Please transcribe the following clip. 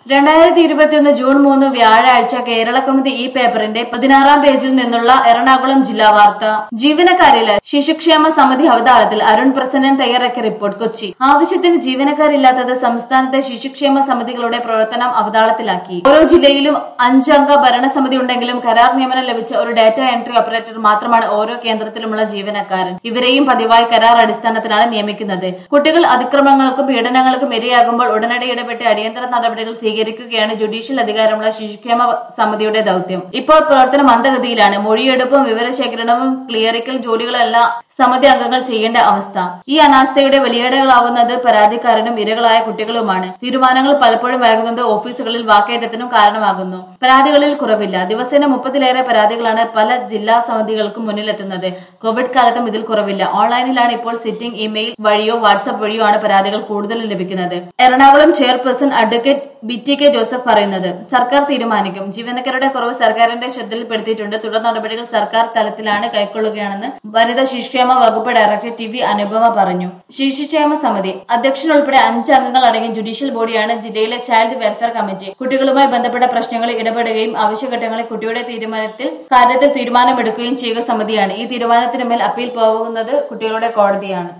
രണ്ടായിരത്തി ഇരുപത്തിയൊന്ന് ജൂൺ മൂന്ന് വ്യാഴാഴ്ച കേരള കൗമുദി ഈ പേപ്പറിന്റെ പതിനാറാം പേജിൽ നിന്നുള്ള എറണാകുളം ജില്ലാ വാർത്ത ജീവനക്കാരില്ല ശിശുക്ഷേമ സമിതി അവതാളത്തിൽ അരുൺ പ്രസന്നൻ തയ്യാറാക്കിയ റിപ്പോർട്ട് കൊച്ചി ആവശ്യത്തിന് ജീവനക്കാരില്ലാത്തത് സംസ്ഥാനത്തെ ശിശുക്ഷേമ സമിതികളുടെ പ്രവർത്തനം അവതാളത്തിലാക്കി ഓരോ ജില്ലയിലും അഞ്ചംഗ ഭരണസമിതി ഉണ്ടെങ്കിലും കരാർ നിയമനം ലഭിച്ച ഒരു ഡാറ്റ എൻട്രി ഓപ്പറേറ്റർ മാത്രമാണ് ഓരോ കേന്ദ്രത്തിലുമുള്ള ജീവനക്കാരൻ ഇവരെയും പതിവായി കരാർ അടിസ്ഥാനത്തിലാണ് നിയമിക്കുന്നത് കുട്ടികൾ അതിക്രമങ്ങൾക്കും പീഡനങ്ങൾക്കും ഇരയാകുമ്പോൾ ഉടനടി ഇടപെട്ട് അടിയന്തര നടപടികൾ സ്വീകരിക്കുകയാണ് ജുഡീഷ്യൽ അധികാരമുള്ള ശിശുക്ഷേമ സമിതിയുടെ ദൌത്യം ഇപ്പോൾ പ്രവർത്തനം മന്ദഗതിയിലാണ് മൊഴിയെടുപ്പും വിവരശേഖരണവും ക്ലിയറിക്കൽ ജോലികളെല്ലാം സമിതി അംഗങ്ങൾ ചെയ്യേണ്ട അവസ്ഥ ഈ അനാസ്ഥയുടെ വലിയടകളാവുന്നത് പരാതിക്കാരനും ഇരകളായ കുട്ടികളുമാണ് തീരുമാനങ്ങൾ പലപ്പോഴും വൈകുന്നത് ഓഫീസുകളിൽ വാക്കേറ്റത്തിനും കാരണമാകുന്നു പരാതികളിൽ കുറവില്ല ദിവസേന മുപ്പതിലേറെ പരാതികളാണ് പല ജില്ലാ സമിതികൾക്കും മുന്നിലെത്തുന്നത് കോവിഡ് കാലത്തും ഇതിൽ കുറവില്ല ഓൺലൈനിലാണ് ഇപ്പോൾ സിറ്റിംഗ് ഇമെയിൽ വഴിയോ വാട്സ്ആപ്പ് വഴിയോ ആണ് പരാതികൾ കൂടുതലും ലഭിക്കുന്നത് Ernakulam chairperson advocate B T K Joseph പറയുന്നത് സർക്കാർ തീരുമാനിക്കും ജീവനക്കാരുടെ കുറവ് സർക്കാരിന്റെ ശ്രദ്ധയിൽപ്പെടുത്തിയിട്ടുണ്ട് തുടർ നടപടികൾ സർക്കാർ തലത്തിലാണ് കൈക്കൊള്ളുകയാണെന്ന് വനിതാ ശിശുക്ഷേമ വകുപ്പ് ഡയറക്ടർ ടി വി അനുപമ പറഞ്ഞു ശിശുക്ഷേമ സമിതി അധ്യക്ഷൻ ഉൾപ്പെടെ അഞ്ച് അംഗങ്ങൾ അടങ്ങിയ ജുഡീഷ്യൽ ബോഡിയാണ് ജില്ലയിലെ ചൈൽഡ് വെൽഫെയർ കമ്മിറ്റി കുട്ടികളുമായി ബന്ധപ്പെട്ട പ്രശ്നങ്ങളിൽ ഇടപെടുകയും ആവശ്യഘട്ടങ്ങളിൽ കുട്ടിയുടെ തീരുമാനത്തിൽ കാര്യത്തിൽ തീരുമാനമെടുക്കുകയും ചെയ്യുക സമിതിയാണ് ഈ തീരുമാനത്തിനുമേൽ അപ്പീൽ പോകുന്നത് കുട്ടികളുടെ കോടതിയാണ്